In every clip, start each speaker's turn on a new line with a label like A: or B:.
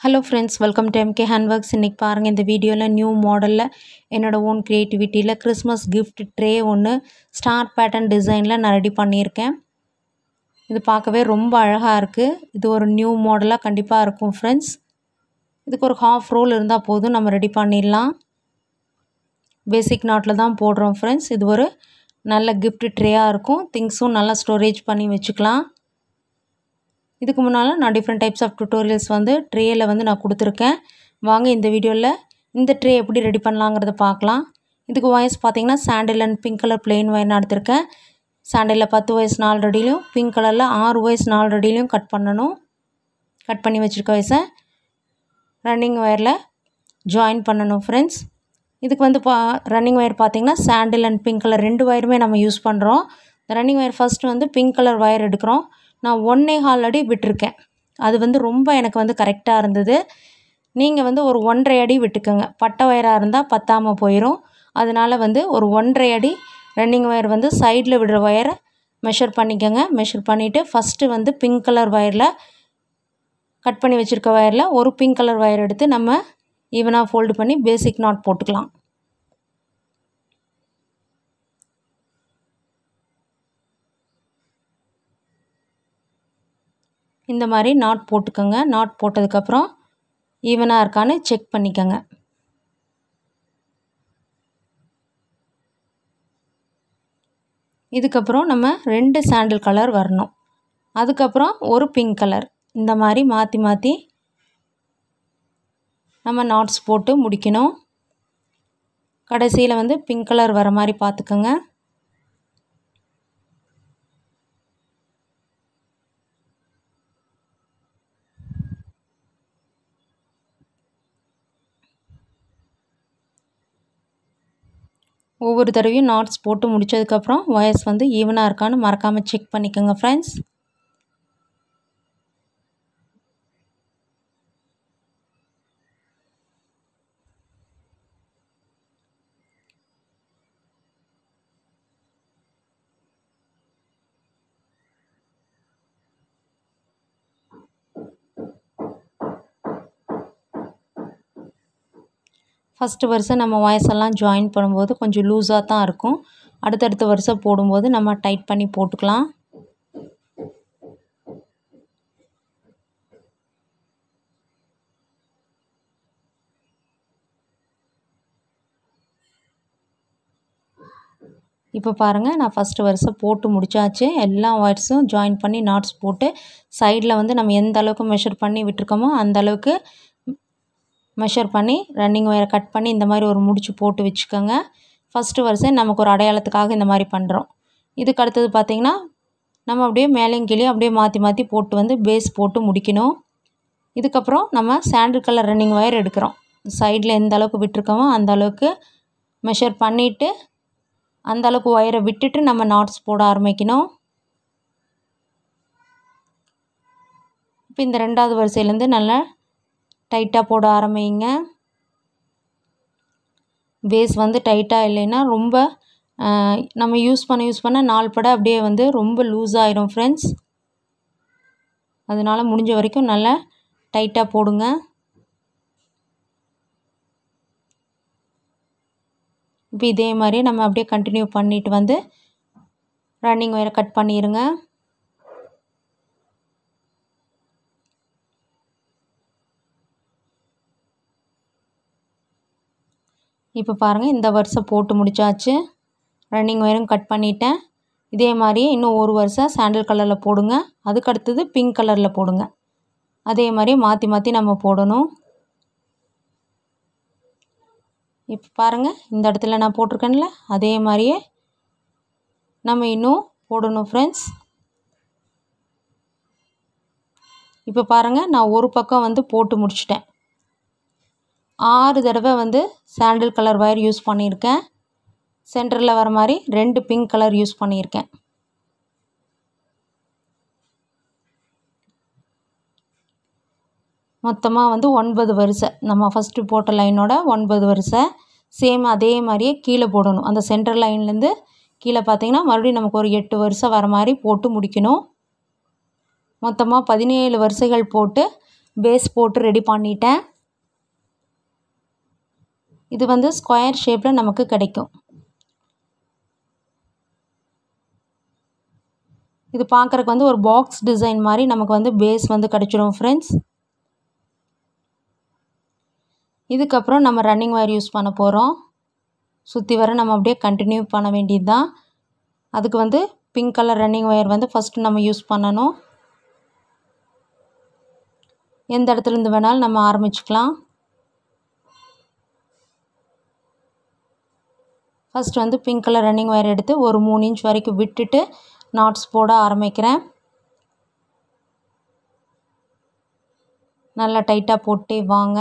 A: hello friends welcome to MK hand works இன்றைக்கி பாருங்கள் இந்த வீடியோவில் நியூ மாடலில் என்னோடய ஓன் க்ரியேட்டிவிட்டியில் கிறிஸ்மஸ் gift ட்ரே ஒன்று ஸ்டார் பேட்டர்ன் டிசைனில் நான் ரெடி பண்ணியிருக்கேன் இது பார்க்கவே ரொம்ப அழகாக இருக்குது இது ஒரு நியூ மாடலாக கண்டிப்பாக இருக்கும் ஃப்ரெண்ட்ஸ் இதுக்கு ஒரு ஹாஃப் ரோல் இருந்தால் போதும் நம்ம ரெடி பண்ணிடலாம் பேசிக் நாட்டில் தான் போடுறோம் ஃப்ரெண்ட்ஸ் இது ஒரு நல்ல gift ட்ரேயாக இருக்கும் திங்ஸும் நல்லா ஸ்டோரேஜ் பண்ணி வச்சுக்கலாம் இதுக்கு முன்னால் நான் டிஃப்ரெண்ட் டைப்ஸ் ஆஃப் டுட்டோரியல்ஸ் வந்து ட்ரேயில் வந்து நான் கொடுத்துருக்கேன் வாங்க இந்த வீடியோவில் இந்த ட்ரே எப்படி ரெடி பண்ணலாங்கிறத பார்க்கலாம் இதுக்கு வயசு பார்த்தீங்கன்னா sandal and pink colour plain wire நான் எடுத்திருக்கேன் சாண்டிலில் பத்து வயசு நாலு ரெடிலையும் பிங்க் கலரில் ஆறு வயசு நாலு ரெடிலையும் கட் பண்ணணும் கட் பண்ணி வச்சுருக்க வயசை ரன்னிங் ஒயரில் ஜாயின் பண்ணணும் ஃப்ரெண்ட்ஸ் இதுக்கு வந்து பா ரன்னிங் ஒயர் பார்த்தீங்கன்னா சாண்டில் அண்ட் பிங்க் கலர் ரெண்டு ஒயருமே நம்ம யூஸ் பண்ணுறோம் ரன்னிங் ஒயர் ஃபஸ்ட்டு வந்து பிங்க் கலர் ஒயர் எடுக்கிறோம் நான் ஒன்றே கால் அடி விட்டுருக்கேன் அது வந்து ரொம்ப எனக்கு வந்து கரெக்டாக இருந்தது நீங்கள் வந்து ஒரு ஒன்றரை அடி விட்டுக்கோங்க பட்டை ஒயராக இருந்தால் பத்தாமல் போயிடும் அதனால் வந்து ஒரு ஒன்றரை அடி ரன்னிங் ஒயர் வந்து சைடில் விடுற ஒயரை மெஷர் பண்ணிக்கோங்க மெஷர் பண்ணிவிட்டு ஃபஸ்ட்டு வந்து பிங்க் கலர் ஒயரில் கட் பண்ணி வச்சுருக்க ஒயரில் ஒரு பிங்க் கலர் ஒயர் எடுத்து நம்ம ஈவனாக ஃபோல்டு பண்ணி பேசிக் நாட் போட்டுக்கலாம் இந்த மாதிரி நாட் போட்டுக்கோங்க நாட் போட்டதுக்கப்புறம் ஈவனாக இருக்கான்னு செக் பண்ணிக்கோங்க இதுக்கப்புறம் நம்ம ரெண்டு சாண்டில் கலர் வரணும் அதுக்கப்புறம் ஒரு பிங்க் கலர் இந்த மாதிரி மாற்றி மாற்றி நம்ம நாட்ஸ் போட்டு முடிக்கணும் கடைசியில் வந்து பிங்க் கலர் வர மாதிரி பார்த்துக்கோங்க ஒவ்வொரு தடவையும் நாட்ஸ் போட்டு முடித்ததுக்கப்புறம் ஒயர்ஸ் வந்து ஈவனாக இருக்கான்னு மறக்காமல் செக் பண்ணிக்கோங்க ஃப்ரெண்ட்ஸ் ஃபஸ்ட்டு வருஷம் நம்ம வாய்ஸ் எல்லாம் ஜாயின் பண்ணும்போது கொஞ்சம் லூஸாக தான் இருக்கும் அடுத்தடுத்த வருஷம் போடும்போது நம்ம டைட் பண்ணி போட்டுக்கலாம் இப்போ பாருங்கள் நான் ஃபஸ்ட்டு வருஷம் போட்டு முடித்தாச்சு எல்லா ஒயர்ஸும் ஜாயின் பண்ணி நாட்ஸ் போட்டு சைடில் வந்து நம்ம எந்த அளவுக்கு மெஷர் பண்ணி விட்டுருக்கோமோ அந்த அளவுக்கு மெஷர் பண்ணி ரன்னிங் ஒயரை கட் பண்ணி இந்த மாதிரி ஒரு முடிச்சு போட்டு வச்சுக்கோங்க ஃபஸ்ட்டு வருஷம் நமக்கு ஒரு அடையாளத்துக்காக இந்த மாதிரி பண்ணுறோம் இதுக்கு அடுத்தது பார்த்திங்கன்னா நம்ம அப்படியே மேலேயும் கீழே அப்படியே மாற்றி மாற்றி போட்டு வந்து பேஸ் போட்டு முடிக்கணும் இதுக்கப்புறம் நம்ம சாண்டில் கலர் ரன்னிங் ஒயர் எடுக்கிறோம் சைடில் எந்த அளவுக்கு விட்டுருக்கோமோ அந்த அளவுக்கு மெஷர் பண்ணிவிட்டு அந்த அளவுக்கு ஒயரை விட்டுட்டு நம்ம நாட்ஸ் போட ஆரம்பிக்கணும் இப்போ இந்த ரெண்டாவது வரிசையிலேருந்து நல்லா டைட்டாக போட ஆரம்பிங்க பேஸ் வந்து டைட்டாக இல்லைன்னா ரொம்ப நம்ம யூஸ் பண்ண யூஸ் பண்ண நாள் பட அப்படியே வந்து ரொம்ப லூஸ் ஆகிடும் ஃப்ரெண்ட்ஸ் அதனால் முடிஞ்ச வரைக்கும் நல்லா டைட்டாக போடுங்க இப்போ இதே மாதிரி நம்ம அப்படியே கண்டினியூ பண்ணிட்டு வந்து ரன்னிங் ஒயரை கட் பண்ணிடுங்க இப்போ பாருங்கள் இந்த வருஷம் போட்டு முடித்தாச்சு ரன்னிங் ஒயரும் கட் பண்ணிட்டேன் இதே மாதிரியே இன்னும் ஒரு வருஷம் சாண்டில் கலரில் போடுங்க அதுக்கு அடுத்தது பிங்க் கலரில் போடுங்க அதே மாதிரி மாற்றி மாற்றி நம்ம போடணும் இப்போ பாருங்கள் இந்த இடத்துல நான் போட்டிருக்கேன்ல அதே மாதிரியே நம்ம இன்னும் போடணும் ஃப்ரெண்ட்ஸ் இப்போ பாருங்கள் நான் ஒரு பக்கம் வந்து போட்டு முடிச்சிட்டேன் ஆறு தடவை வந்து சாண்டில் கலர் ஒயர் யூஸ் பண்ணியிருக்கேன் சென்டரில் வர மாதிரி ரெண்டு பிங்க் கலர் யூஸ் பண்ணியிருக்கேன் மொத்தமாக வந்து ஒன்பது வரிசை நம்ம ஃபஸ்ட்டு போட்ட லைனோட ஒன்பது வரிசை சேம் அதே மாதிரியே கீழே போடணும் அந்த சென்டர் லைன்லேருந்து கீழே பார்த்தீங்கன்னா மறுபடியும் நமக்கு ஒரு எட்டு வருஷம் வர மாதிரி போட்டு முடிக்கணும் மொத்தமாக பதினேழு வரிசைகள் போட்டு பேஸ் போட்டு ரெடி பண்ணிட்டேன் இது வந்து ஸ்கொயர் ஷேப்பில் நமக்கு கிடைக்கும் இது பார்க்குறக்கு வந்து ஒரு பாக்ஸ் டிசைன் மாதிரி நமக்கு வந்து பேஸ் வந்து கிடச்சிடும் ஃப்ரெண்ட்ஸ் இதுக்கப்புறம் நம்ம ரன்னிங் ஒயர் யூஸ் பண்ண போகிறோம் சுற்றி வர நம்ம அப்படியே கண்டினியூ பண்ண வேண்டியது தான் அதுக்கு வந்து பிங்க் கலர் ரன்னிங் ஒயர் வந்து ஃபஸ்ட்டு நம்ம யூஸ் பண்ணணும் எந்த இடத்துலேருந்து வேணாலும் நம்ம ஆரம்பிச்சுக்கலாம் ஃபஸ்ட் வந்து பிங்க் கலர் ரன்னிங் ஒயர் எடுத்து ஒரு மூணு இன்ச் வரைக்கும் விட்டுட்டு நாட்ஸ் போட ஆரம்பிக்கிறேன் நல்லா டைட்டாக போட்டே வாங்க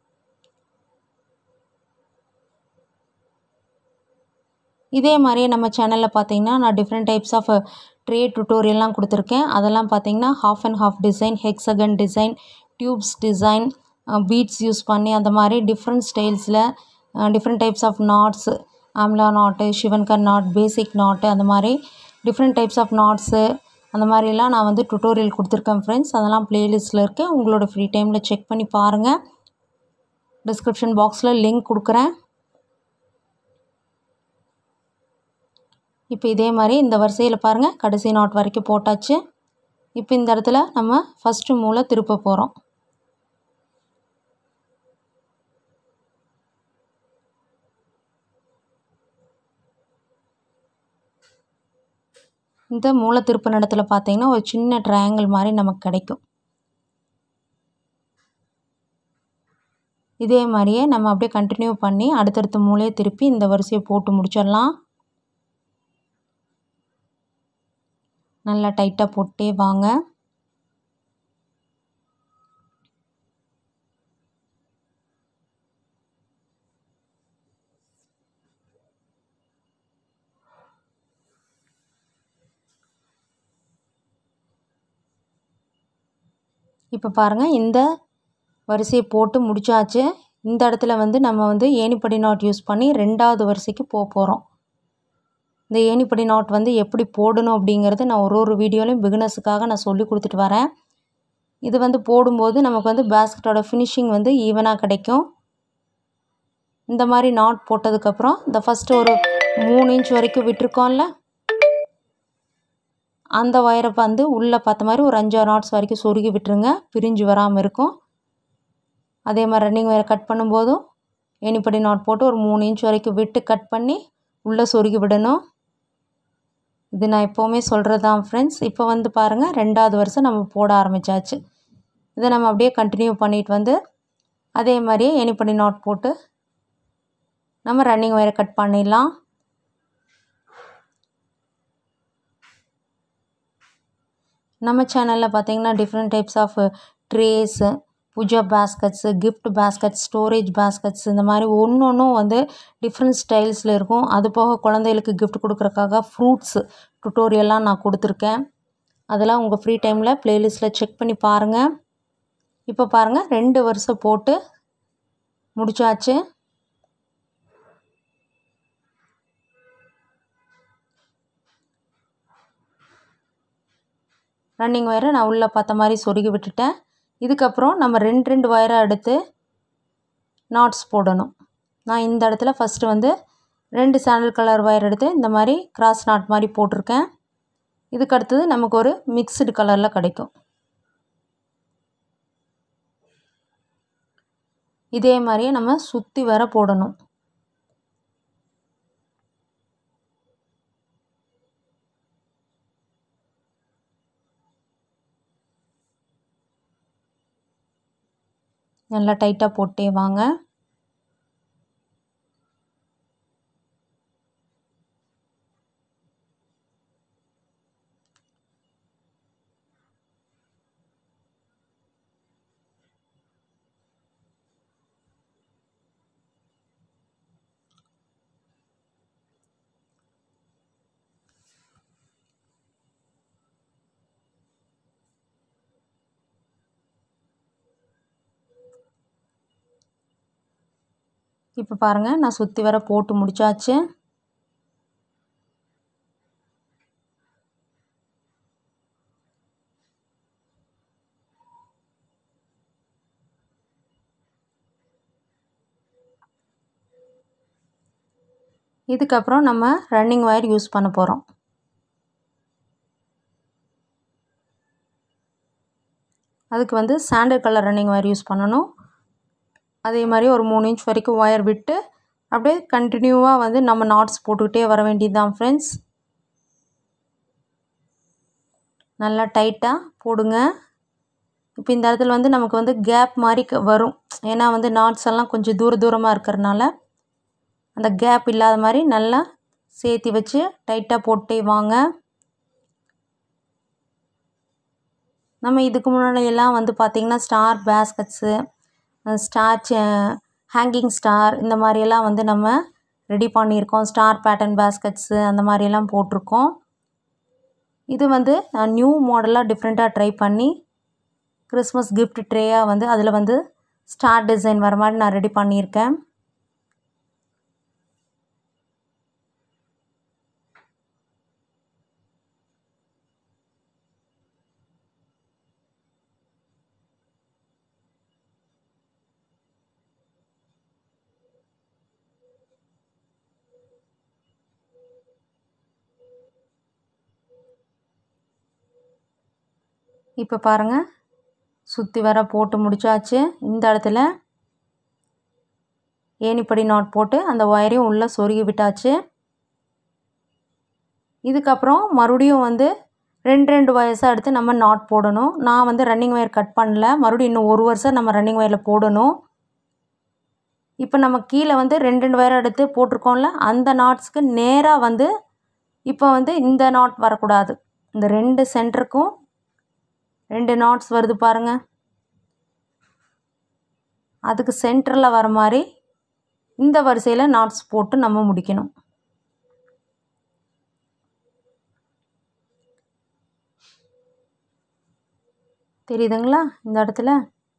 A: இதே மாதிரியே நம்ம சேனலில் பார்த்தீங்கன்னா நான் டிஃப்ரெண்ட் டைப்ஸ் ஆஃப் ட்ரே டுட்டோரியல்லாம் கொடுத்துருக்கேன் அதெல்லாம் பார்த்தீங்கன்னா half and half design hexagon design tubes design beads use பண்ணி அந்த மாதிரி டிஃப்ரெண்ட் ஸ்டைல்ஸில் டிஃப்ரெண்ட் டைப்ஸ் ஆஃப் நாட்ஸு ஆம்லா நாட்டு சிவன்கர் நாட் பேசிக் நாட்டு அந்த மாதிரி டிஃப்ரெண்ட் டைப்ஸ் ஆஃப் நாட்ஸு அந்த மாதிரிலாம் நான் வந்து டுட்டோரியல் கொடுத்துருக்கேன் ஃப்ரெண்ட்ஸ் அதெல்லாம் ப்ளேலிஸ்ட்டில் இருக்குது உங்களோட ஃப்ரீ டைமில் செக் பண்ணி பாருங்கள் டிஸ்கிரிப்ஷன் பாக்ஸில் லிங்க் கொடுக்குறேன் இப்போ இதே மாதிரி இந்த வரிசையில் பாருங்கள் கடைசி நாட் வரைக்கும் போட்டாச்சு இப்போ இந்த இடத்துல நம்ம ஃபஸ்ட்டு மூளை திருப்ப போகிறோம் இந்த மூளை திருப்பின இடத்துல பார்த்தீங்கன்னா ஒரு சின்ன ட்ரையாங்கிள் மாதிரி நமக்கு கிடைக்கும் இதே மாதிரியே நம்ம அப்படியே கண்டினியூ பண்ணி அடுத்தடுத்த மூலையை திருப்பி இந்த வரிசையை போட்டு முடிச்சிடலாம் நல்லா டைட்டாக போட்டே வாங்க இப்போ பாருங்கள் இந்த வரிசையை போட்டு முடிச்சாச்சு இந்த இடத்துல வந்து நம்ம வந்து ஏணிப்படி நாட் யூஸ் பண்ணி ரெண்டாவது வரிசைக்கு போக போகிறோம் இந்த ஏணிப்படி நாட் வந்து எப்படி போடணும் அப்படிங்கிறது நான் ஒரு ஒரு வீடியோலையும் பிகினர்ஸுக்காக நான் சொல்லி கொடுத்துட்டு வரேன் இது வந்து போடும்போது நமக்கு வந்து பேஸ்கெட்டோட ஃபினிஷிங் வந்து ஈவனாக கிடைக்கும் இந்த மாதிரி நாட் போட்டதுக்கப்புறம் இந்த ஃபஸ்ட்டு ஒரு மூணு இன்ச் வரைக்கும் விட்டுருக்கோம்ல அந்த ஒயரை வந்து உள்ளே பார்த்த மாதிரி ஒரு அஞ்சாறு நாட்ஸ் வரைக்கும் சொருகி விட்டுருங்க பிரிஞ்சு வராமல் இருக்கும் அதே மாதிரி ரன்னிங் ஒயரை கட் பண்ணும்போதும் ஏணிப்படி நாட் போட்டு ஒரு மூணு இன்ச் வரைக்கும் விட்டு கட் பண்ணி உள்ளே சொருகி விடணும் இது நான் எப்போவுமே சொல்கிறது தான் ஃப்ரெண்ட்ஸ் இப்போ வந்து பாருங்கள் ரெண்டாவது வருஷம் நம்ம போட ஆரம்பித்தாச்சு இதை நம்ம அப்படியே கண்டினியூ பண்ணிட்டு வந்து அதே மாதிரியே ஏணிப்படி நாட் போட்டு நம்ம ரன்னிங் ஒயரை கட் பண்ணிடலாம் நம்ம சேனலில் பார்த்தீங்கன்னா different types of trays pooja baskets gift baskets storage baskets இந்த மாதிரி ஒன்று ஒன்றும் வந்து டிஃப்ரெண்ட் ஸ்டைல்ஸில் இருக்கும் அது போக குழந்தைகளுக்கு கிஃப்ட் கொடுக்குறக்காக ஃப்ரூட்ஸு டுட்டோரியல்லாம் நான் கொடுத்துருக்கேன் அதெல்லாம் உங்கள் ஃப்ரீ டைமில் ப்ளேலிஸ்ட்டில் செக் பண்ணி பாருங்கள் இப்போ பாருங்கள் ரெண்டு வருஷம் போட்டு முடிச்சாச்சு ரன்னிங் ஒயரை நான் உள்ளே பார்த்த மாதிரி சொருகி விட்டுட்டேன் இதுக்கப்புறம் நம்ம ரெண்டு ரெண்டு ஒயரை எடுத்து நாட்ஸ் போடணும் நான் இந்த இடத்துல ஃபஸ்ட்டு வந்து ரெண்டு சாண்டல் கலர் ஒயர் எடுத்து இந்த மாதிரி கிராஸ் நாட் மாதிரி போட்டிருக்கேன் இதுக்கு அடுத்தது நமக்கு ஒரு மிக்ஸ்டு கலரில் கிடைக்கும் இதே மாதிரியே நம்ம சுற்றி வர போடணும் நல்லா டைட்டாக போட்டே வாங்க இப்போ பாருங்கள் நான் சுற்றி வர போட்டு முடிச்சாச்சு இதுக்கப்புறம் நம்ம ரன்னிங் ஒயர் யூஸ் பண்ண போகிறோம் அதுக்கு வந்து sandal colour running wire use பண்ணணும் அதே மாதிரி ஒரு மூணு இன்ச் வரைக்கும் ஒயர் விட்டு அப்படியே கண்டினியூவாக வந்து நம்ம நாட்ஸ் போட்டுக்கிட்டே வர வேண்டியது தான் ஃப்ரெண்ட்ஸ் நல்லா டைட்டாக போடுங்க இப்போ இந்த இடத்துல வந்து நமக்கு வந்து கேப் மாதிரி வரும் ஏன்னா வந்து நாட்ஸ் எல்லாம் கொஞ்சம் தூர தூரமாக இருக்கிறனால அந்த கேப் இல்லாத மாதிரி நல்லா சேர்த்தி வச்சு டைட்டாக போட்டே வாங்க நம்ம இதுக்கு முன்னாடி எல்லாம் வந்து பார்த்திங்கன்னா star baskets star hanging star இந்த மாதிரியெல்லாம் வந்து நம்ம ரெடி பண்ணியிருக்கோம் ஸ்டார் பேட்டர்ன் பேஸ்கட்ஸு அந்த மாதிரியெல்லாம் போட்டிருக்கோம் இது வந்து நான் நியூ மாடலாக டிஃப்ரெண்ட்டாக ட்ரை பண்ணி கிறிஸ்மஸ் கிஃப்ட் ட்ரேயாக வந்து அதில் வந்து ஸ்டார் டிசைன் வர மாதிரி நான் ரெடி பண்ணியிருக்கேன் இப்போ பாருங்கள் சுற்றி வர போட்டு முடிச்சாச்சு இந்த இடத்துல ஏணிப்படி நாட் போட்டு அந்த ஒயரையும் உள்ளே சொருகி விட்டாச்சு இதுக்கப்புறம் மறுபடியும் வந்து ரெண்டு ரெண்டு வயசாக எடுத்து நம்ம நாட் போடணும் நான் வந்து ரன்னிங் ஒயர் கட் பண்ணல மறுபடியும் இன்னும் ஒரு வருஷம் நம்ம ரன்னிங் ஒயரில் போடணும் இப்போ நம்ம கீழே வந்து ரெண்டு ரெண்டு வயர் எடுத்து போட்டிருக்கோம்ல அந்த நாட்ஸ்க்கு நேராக வந்து இப்போ வந்து இந்த நாட் வரக்கூடாது இந்த ரெண்டு சென்டருக்கும் ரெண்டு நாட்ஸ் வருது பாருங்க அதுக்கு சென்டரில் வர மாதிரி இந்த வரிசையில் நாட்ஸ் போட்டு நம்ம முடிக்கணும் தெரியுதுங்களா இந்த இடத்துல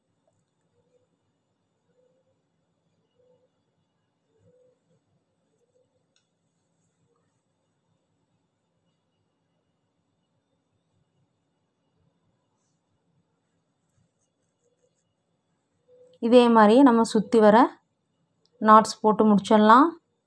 A: இதே மாதிரியே நம்ம சுற்றி வர நாட்ஸ் போட்டு முடிச்சிடலாம்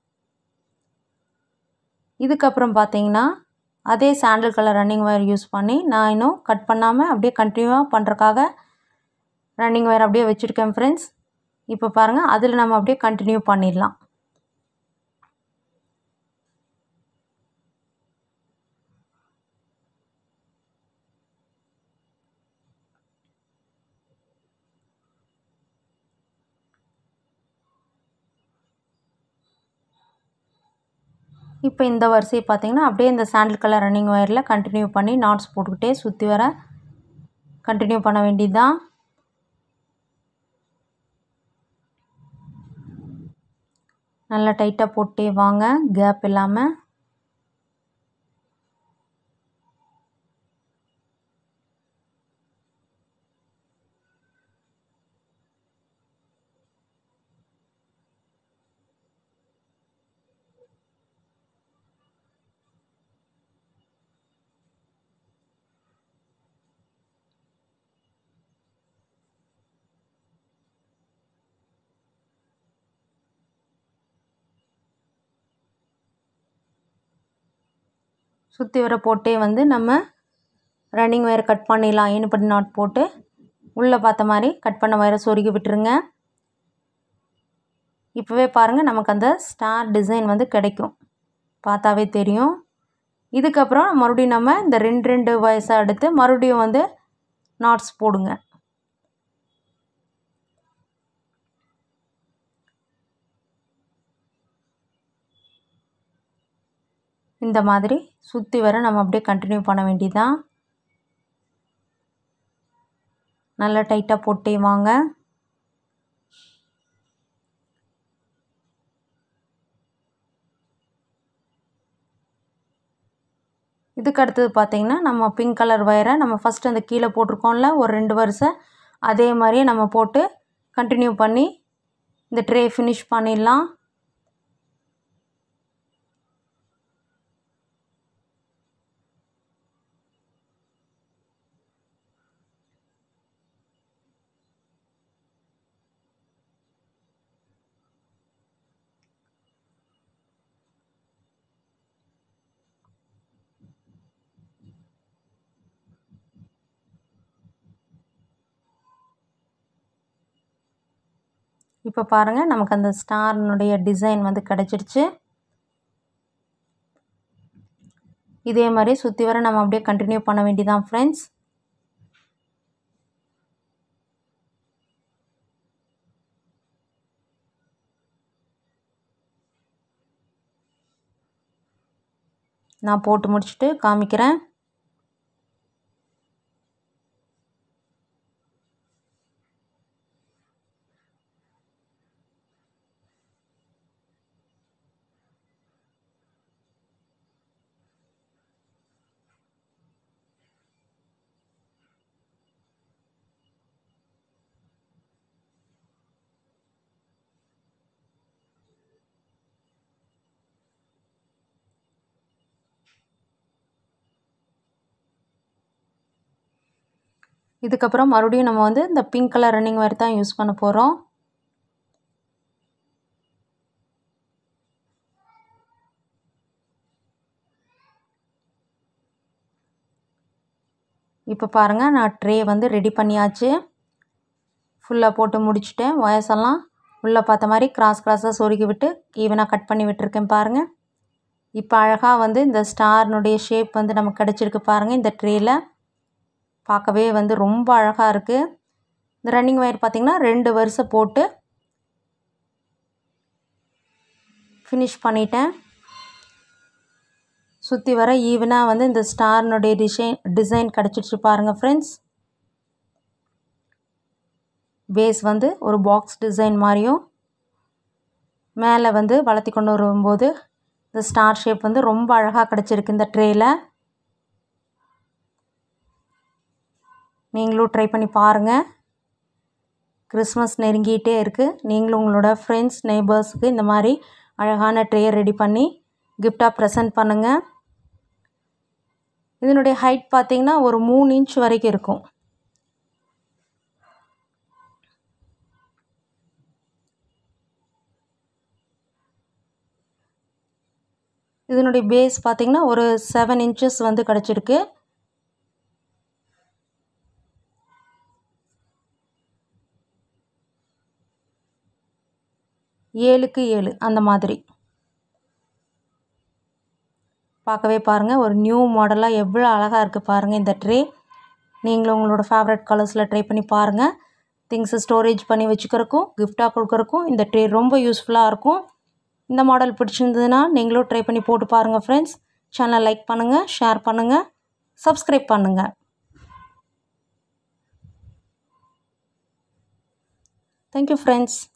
A: இதுக்கப்புறம் பார்த்தீங்கன்னா அதே sandal colour running wire use பண்ணி நான் இன்னும் கட் பண்ணாமல் அப்படியே கண்டினியூவாக பண்ணுறக்காக ரன்னிங் ஒயர் அப்படியே வச்சுருக்கேன் ஃப்ரெண்ட்ஸ் இப்போ பாருங்கள் அதில் நம்ம அப்படியே கண்டினியூ பண்ணிடலாம் இப்போ இந்த வரிசையை பார்த்தீங்கன்னா அப்படியே இந்த சாண்டில் கலர் ரன்னிங் ஒயரில் கண்டினியூ பண்ணி நாட்ஸ் போட்டுக்கிட்டே சுற்றி வர கண்டினியூ பண்ண வேண்டியது தான் நல்லா டைட்டாக போட்டே வாங்க கேப் இல்லாமல் சுற்றி வர போட்டே வந்து நம்ம ரன்னிங் ஒயரை கட் பண்ணிடலாம் ஏணுப்படி நாட் போட்டு உள்ளே பார்த்த மாதிரி கட் பண்ண ஒயரை சொருகி விட்டுருங்க இப்போவே பாருங்கள் நமக்கு அந்த ஸ்டார் டிசைன் வந்து கிடைக்கும் பார்த்தாவே தெரியும் இதுக்கப்புறம் மறுபடியும் நம்ம இந்த ரெண்டு ரெண்டு வயசாக எடுத்து மறுபடியும் வந்து நாட்ஸ் போடுங்க இந்த மாதிரி சுற்றி வர நம்ம அப்படியே கண்டினியூ பண்ண வேண்டியதுதான் நல்லா டைட்டாக போட்டே வாங்க இதுக்கு அடுத்தது பார்த்திங்கன்னா நம்ம பிங்க் கலர் ஒயரை நம்ம ஃபஸ்ட்டு அந்த கீழே போட்டிருக்கோம்ல ஒரு ரெண்டு வருஷம் அதே மாதிரியே நம்ம போட்டு கண்டினியூ பண்ணி இந்த ட்ரே ஃபினிஷ் பண்ணிடலாம் இப்போ பாருங்கள் நமக்கு அந்த ஸ்டார்னுடைய டிசைன் வந்து கிடச்சிருச்சு இதே மாதிரி சுற்றி வர நம்ம அப்படியே கண்டினியூ பண்ண வேண்டியதான் ஃப்ரெண்ட்ஸ் நான் போட்டு முடிச்சுட்டு காமிக்கிறேன் இதுக்கப்புறம் மறுபடியும் நம்ம வந்து இந்த பிங்க் கலர் ரன்னிங் ஒயர் தான் யூஸ் பண்ண போகிறோம் இப்போ பாருங்கள் நான் ட்ரே வந்து ரெடி பண்ணியாச்சு ஃபுல்லாக போட்டு முடிச்சுட்டேன் ஒயர்ஸெல்லாம் உள்ளே பார்த்த மாதிரி கிராஸ் கிராஸாக சொருகி விட்டு ஈவனாக கட் பண்ணி விட்டுருக்கேன் பாருங்கள் இப்போ அழகாக வந்து இந்த ஸ்டார்னுடைய ஷேப் வந்து நமக்கு கிடச்சிருக்கு பாருங்கள் இந்த ட்ரேயில் பார்க்கவே வந்து ரொம்ப அழகாக இருக்குது இந்த ரன்னிங் ஒயர் பார்த்திங்கன்னா ரெண்டு வருஷம் போட்டு ஃபினிஷ் பண்ணிட்டேன் சுற்றி வர ஈவனாக வந்து இந்த ஸ்டார்னுடைய டிசைன் டிசைன் கிடச்சிடுச்சு பாருங்கள் ஃப்ரெண்ட்ஸ் பேஸ் வந்து ஒரு பாக்ஸ் டிசைன் மாதிரியும் மேலே வந்து வளர்த்தி கொண்டு வரும்போது இந்த ஸ்டார் ஷேப் வந்து ரொம்ப அழகாக கிடச்சிருக்கு இந்த ட்ரேயில் நீங்களும் ட்ரை பண்ணி பாருங்கள் கிறிஸ்மஸ் நெருங்கிட்டே இருக்குது நீங்களும் உங்களோட ஃப்ரெண்ட்ஸ் நெய்பர்ஸுக்கு இந்த மாதிரி அழகான ட்ரே ரெடி பண்ணி கிஃப்டாக ப்ரெசன்ட் பண்ணுங்கள் இதனுடைய ஹைட் பார்த்திங்கன்னா ஒரு மூணு இன்ச் வரைக்கும் இருக்கும் இதனுடைய பேஸ் பார்த்திங்கன்னா ஒரு செவன் இன்ச்சஸ் வந்து கிடச்சிருக்கு ஏழுக்கு ஏழு அந்த மாதிரி பார்க்கவே பாருங்கள் ஒரு நியூ மாடலாக எவ்வளோ அழகாக இருக்குது பாருங்கள் இந்த ட்ரே நீங்களும் உங்களோட ஃபேவரட் கலர்ஸில் ட்ரை பண்ணி பாருங்கள் திங்ஸை ஸ்டோரேஜ் பண்ணி வச்சுக்கிறக்கும் கிஃப்டாக கொடுக்குறக்கும் இந்த ட்ரே ரொம்ப யூஸ்ஃபுல்லாக இருக்கும் இந்த மாடல் பிடிச்சிருந்ததுன்னா நீங்களும் ட்ரை பண்ணி போட்டு பாருங்கள் ஃப்ரெண்ட்ஸ் சேனலை லைக் பண்ணுங்கள் ஷேர் பண்ணுங்கள் சப்ஸ்கிரைப் பண்ணுங்கள் தேங்க்யூ ஃப்ரெண்ட்ஸ்